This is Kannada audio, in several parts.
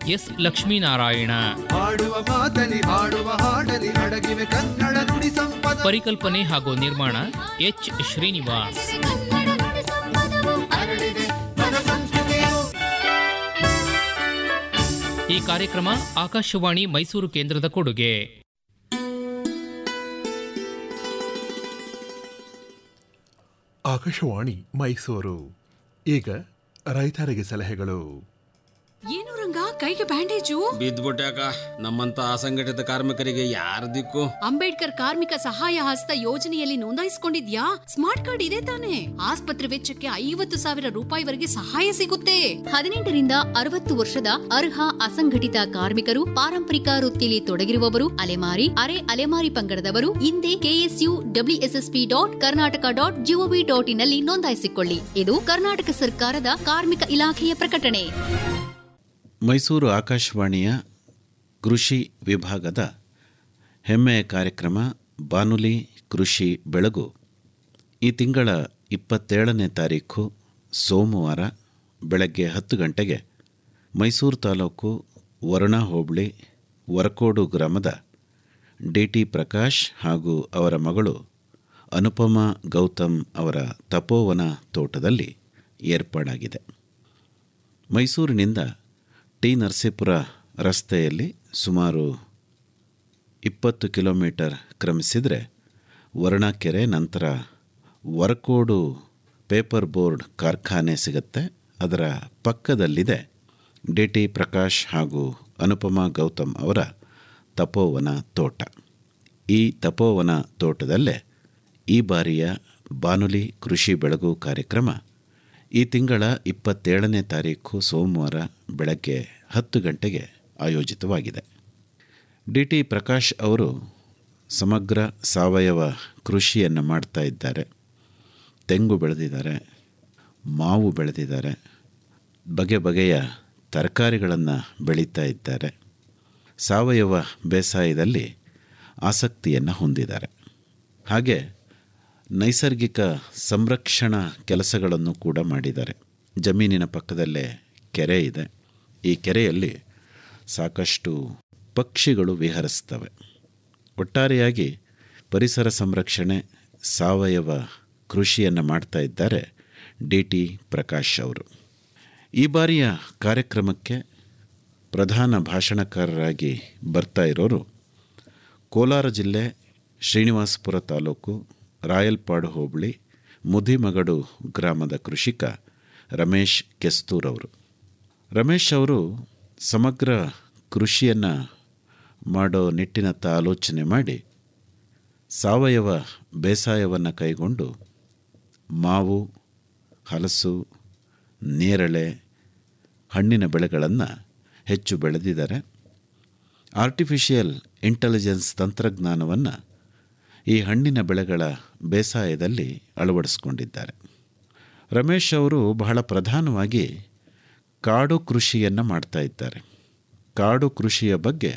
ಎಸ್ ಲಕ್ಷ್ಮೀನಾರಾಯಣ ಹಾಡುವ ಮಾತಲಿ ಹಾಡುವ ಹಾಡಲಿ ಅಡಗಿವೆ ಕನ್ನಡ ನುಡಿ ಸಂಪದ ಪರಿಕಲ್ಪನೆ ಹಾಗೂ ನಿರ್ಮಾಣ ಎಚ್ ಶ್ರೀನಿವಾಸ್ ಕನ್ನಡ ನುಡಿ ಸಂಪದವು ಹರಡಿದೆ ಪದ ಸಂಸ್ಕೃತಿಯು ಈ ಕಾರ್ಯಕ್ರಮ ಆಕಾಶವಾಣಿ ಮೈಸೂರು ಕೇಂದ್ರದ ಕೊಡುಗೆ ಆಕಾಶವಾಣಿ ಮೈಸೂರು ಈಗ ರೈತರಿಗೆ ಸಲಹೆಗಳು ಏನು ರಂಗ ಕೈಗೆ ಬ್ಯಾಂಡೇಜು ಬಿದ್ದ್ಬಿಟ್ಯಾಕ ನಮ್ಮಂತ ಅಸಂಘಟಿತ ಕಾರ್ಮಿಕರಿಗೆ ಯಾರ ದಿಕ್ಕು ಅಂಬೇಡ್ಕರ್ ಕಾರ್ಮಿಕ ಸಹಾಯ ಹಸ್ತ ಯೋಜನೆಯಲ್ಲಿ ನೋಂದಾಯಿಸಿಕೊಂಡಿದ್ಯಾ ಸ್ಮಾರ್ಟ್ ಕಾರ್ಡ್ ಇದೆ ತಾನೆ ಆಸ್ಪತ್ರೆ ವೆಚ್ಚಕ್ಕೆ ಐವತ್ತು ಸಾವಿರ ರೂಪಾಯಿವರೆಗೆ ಸಹಾಯ ಸಿಗುತ್ತೆ ಹದಿನೆಂಟರಿಂದ ಅರವತ್ತು ವರ್ಷದ ಅರ್ಹ ಅಸಂಘಟಿತ ಕಾರ್ಮಿಕರು ಪಾರಂಪರಿಕ ವೃತ್ತಿಯಲ್ಲಿ ತೊಡಗಿರುವವರು ಅಲೆಮಾರಿ ಅರೆ ಅಲೆಮಾರಿ ಪಂಗಡದವರು ಹಿಂದೆ KSU WSSP dot Karnataka dot GOV dot ಇನ್ನಲ್ಲಿ ನೋಂದಾಯಿಸಿಕೊಳ್ಳಿ ಇದು ಕರ್ನಾಟಕ ಸರ್ಕಾರದ ಕಾರ್ಮಿಕ ಇಲಾಖೆಯ ಪ್ರಕಟಣೆ ಮೈಸೂರು ಆಕಾಶವಾಣಿಯ ಕೃಷಿ ವಿಭಾಗದ ಹೆಮ್ಮೆಯ ಕಾರ್ಯಕ್ರಮ ಬಾನುಲಿ ಕೃಷಿ ಬೆಳಗು ಈ ತಿಂಗಳ ಇಪ್ಪತ್ತೇಳನೇ ತಾರೀಖು ಸೋಮವಾರ ಬೆಳಗ್ಗೆ ಹತ್ತು ಗಂಟೆಗೆ ಮೈಸೂರು ತಾಲೂಕು ವರುಣಾ ಹೋಬಳಿ ವರಕೋಡು ಗ್ರಾಮದ ಡಿ ಟಿ ಪ್ರಕಾಶ್ ಹಾಗೂ ಅವರ ಮಗಳು ಅನುಪಮಾ ಗೌತಮ್ ಅವರ ತಪೋವನ ತೋಟದಲ್ಲಿ ಏರ್ಪಾಡಾಗಿದೆ ಮೈಸೂರಿನಿಂದ ಟಿ ನರಸೀಪುರ ರಸ್ತೆಯಲ್ಲಿ ಸುಮಾರು ಇಪ್ಪತ್ತು ಕಿಲೋಮೀಟರ್ ಕ್ರಮಿಸಿದರೆ ವರ್ಣಕೆರೆ ನಂತರ ವರಕೋಡು ಪೇಪರ್ ಬೋರ್ಡ್ ಕಾರ್ಖಾನೆ ಸಿಗುತ್ತೆ ಅದರ ಪಕ್ಕದಲ್ಲಿದೆ ಡಿ ಟಿ ಪ್ರಕಾಶ್ ಹಾಗೂ ಅನುಪಮಾ ಗೌತಮ್ ಅವರ ತಪೋವನ ತೋಟ ಈ ತಪೋವನ ತೋಟದಲ್ಲೇ ಈ ಬಾರಿಯ ಬಾನುಲಿ ಕೃಷಿ ಬೆಳಗು ಕಾರ್ಯಕ್ರಮ ಈ ತಿಂಗಳ ಇಪ್ಪತ್ತೇಳನೇ ತಾರೀಕು ಸೋಮವಾರ ಬೆಳಗ್ಗೆ ಹತ್ತು ಗಂಟೆಗೆ ಆಯೋಜಿತವಾಗಿದೆ ಡಿ ಟಿ ಪ್ರಕಾಶ್ ಅವರು ಸಮಗ್ರ ಸಾವಯವ ಕೃಷಿಯನ್ನು ಮಾಡ್ತಾ ಇದ್ದಾರೆ ತೆಂಗು ಬೆಳೆದಿದ್ದಾರೆ ಮಾವು ಬೆಳೆದಿದ್ದಾರೆ ಬಗೆ ಬಗೆಯ ತರಕಾರಿಗಳನ್ನು ಬೆಳೀತಾ ಇದ್ದಾರೆ ಸಾವಯವ ಬೇಸಾಯದಲ್ಲಿ ಆಸಕ್ತಿಯನ್ನು ಹೊಂದಿದ್ದಾರೆ ಹಾಗೆ ನೈಸರ್ಗಿಕ ಸಂರಕ್ಷಣಾ ಕೆಲಸಗಳನ್ನು ಕೂಡ ಮಾಡಿದ್ದಾರೆ ಜಮೀನಿನ ಪಕ್ಕದಲ್ಲೇ ಕೆರೆ ಇದೆ ಈ ಕೆರೆಯಲ್ಲಿ ಸಾಕಷ್ಟು ಪಕ್ಷಿಗಳು ವಿಹರಿಸ್ತವೆ ಒಟ್ಟಾರೆಯಾಗಿ ಪರಿಸರ ಸಂರಕ್ಷಣೆ ಸಾವಯವ ಕೃಷಿಯನ್ನು ಮಾಡ್ತಾ ಇದ್ದಾರೆ ಡಿ ಟಿ ಪ್ರಕಾಶ್ ಅವರು ಈ ಬಾರಿಯ ಕಾರ್ಯಕ್ರಮಕ್ಕೆ ಪ್ರಧಾನ ಭಾಷಣಕಾರರಾಗಿ ಬರ್ತಾ ಇರೋರು ಕೋಲಾರ ಜಿಲ್ಲೆ ಶ್ರೀನಿವಾಸಪುರ ತಾಲೂಕು ರಾಯಲ್ಪಾಡು ಹೋಬಳಿ ಮುದಿಮಗಡು ಗ್ರಾಮದ ಕೃಷಿಕ ರಮೇಶ್ ಕೆಸ್ತೂರ್ ಅವರು ರಮೇಶ್ ಅವರು ಸಮಗ್ರ ಕೃಷಿಯನ್ನು ಮಾಡೋ ನಿಟ್ಟಿನತ್ತ ಆಲೋಚನೆ ಮಾಡಿ ಸಾವಯವ ಬೇಸಾಯವನ್ನು ಕೈಗೊಂಡು ಮಾವು ಹಲಸು ನೇರಳೆ ಹಣ್ಣಿನ ಬೆಳೆಗಳನ್ನು ಹೆಚ್ಚು ಬೆಳೆದಿದ್ದಾರೆ ಆರ್ಟಿಫಿಷಿಯಲ್ ಇಂಟೆಲಿಜೆನ್ಸ್ ತಂತ್ರಜ್ಞಾನವನ್ನು ಈ ಹಣ್ಣಿನ ಬೆಳೆಗಳ ಬೇಸಾಯದಲ್ಲಿ ಅಳವಡಿಸ್ಕೊಂಡಿದ್ದಾರೆ ರಮೇಶ್ ಅವರು ಬಹಳ ಪ್ರಧಾನವಾಗಿ ಕಾಡು ಕೃಷಿಯನ್ನು ಮಾಡ್ತಾ ಇದ್ದಾರೆ ಕಾಡು ಕೃಷಿಯ ಬಗ್ಗೆ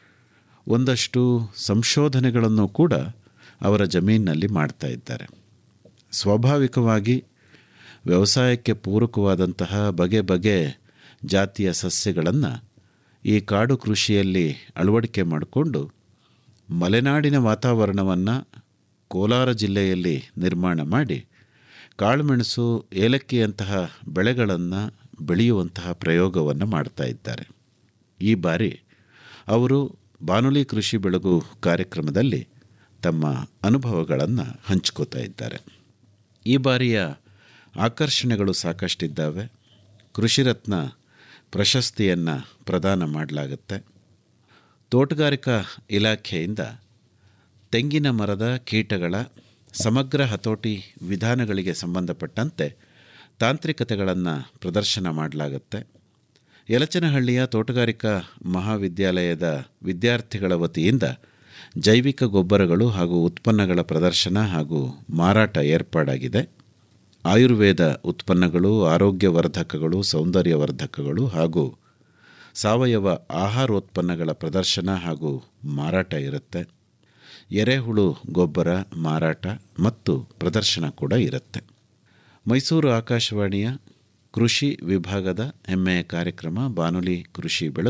ಒಂದಷ್ಟು ಸಂಶೋಧನೆಗಳನ್ನು ಕೂಡ ಅವರ ಜಮೀನಿನಲ್ಲಿ ಮಾಡ್ತಾ ಇದ್ದಾರೆ ಸ್ವಾಭಾವಿಕವಾಗಿ ವ್ಯವಸಾಯಕ್ಕೆ ಪೂರಕವಾದಂತಹ ಬಗೆ ಬಗೆ ಜಾತಿಯ ಸಸ್ಯಗಳನ್ನು ಈ ಕಾಡು ಕೃಷಿಯಲ್ಲಿ ಅಳವಡಿಕೆ ಮಾಡಿಕೊಂಡು ಮಲೆನಾಡಿನ ವಾತಾವರಣವನ್ನು ಕೋಲಾರ ಜಿಲ್ಲೆಯಲ್ಲಿ ನಿರ್ಮಾಣ ಮಾಡಿ ಕಾಳುಮೆಣಸು ಏಲಕ್ಕಿಯಂತಹ ಬೆಳೆಗಳನ್ನು ಬೆಳೆಯುವಂತಹ ಪ್ರಯೋಗವನ್ನು ಮಾಡ್ತಾ ಇದ್ದಾರೆ ಈ ಬಾರಿ ಅವರು ಬಾನುಲಿ ಕೃಷಿ ಬೆಳಗು ಕಾರ್ಯಕ್ರಮದಲ್ಲಿ ತಮ್ಮ ಅನುಭವಗಳನ್ನು ಹಂಚ್ಕೋತಾ ಇದ್ದಾರೆ ಈ ಬಾರಿಯ ಆಕರ್ಷಣೆಗಳು ಸಾಕಷ್ಟಿದ್ದಾವೆ ಕೃಷಿರತ್ನ ಪ್ರಶಸ್ತಿಯನ್ನು ಪ್ರದಾನ ಮಾಡಲಾಗುತ್ತೆ ತೋಟಗಾರಿಕಾ ಇಲಾಖೆಯಿಂದ ತೆಂಗಿನ ಮರದ ಕೀಟಗಳ ಸಮಗ್ರ ಹತೋಟಿ ವಿಧಾನಗಳಿಗೆ ಸಂಬಂಧಪಟ್ಟಂತೆ ತಾಂತ್ರಿಕತೆಗಳನ್ನು ಪ್ರದರ್ಶನ ಮಾಡಲಾಗುತ್ತೆ ಯಲಚನಹಳ್ಳಿಯ ತೋಟಗಾರಿಕಾ ಮಹಾವಿದ್ಯಾಲಯದ ವಿದ್ಯಾರ್ಥಿಗಳ ವತಿಯಿಂದ ಜೈವಿಕ ಗೊಬ್ಬರಗಳು ಹಾಗೂ ಉತ್ಪನ್ನಗಳ ಪ್ರದರ್ಶನ ಹಾಗೂ ಮಾರಾಟ ಏರ್ಪಾಡಾಗಿದೆ ಆಯುರ್ವೇದ ಉತ್ಪನ್ನಗಳು ಆರೋಗ್ಯವರ್ಧಕಗಳು ಸೌಂದರ್ಯವರ್ಧಕಗಳು ಹಾಗೂ ಸಾವಯವ ಆಹಾರೋತ್ಪನ್ನಗಳ ಪ್ರದರ್ಶನ ಹಾಗೂ ಮಾರಾಟ ಇರುತ್ತೆ ಎರೆಹುಳು ಗೊಬ್ಬರ ಮಾರಾಟ ಮತ್ತು ಪ್ರದರ್ಶನ ಕೂಡ ಇರುತ್ತೆ ಮೈಸೂರು ಆಕಾಶವಾಣಿಯ ಕೃಷಿ ವಿಭಾಗದ ಹೆಮ್ಮೆಯ ಕಾರ್ಯಕ್ರಮ ಬಾನುಲಿ ಕೃಷಿ ಬೆಳಕು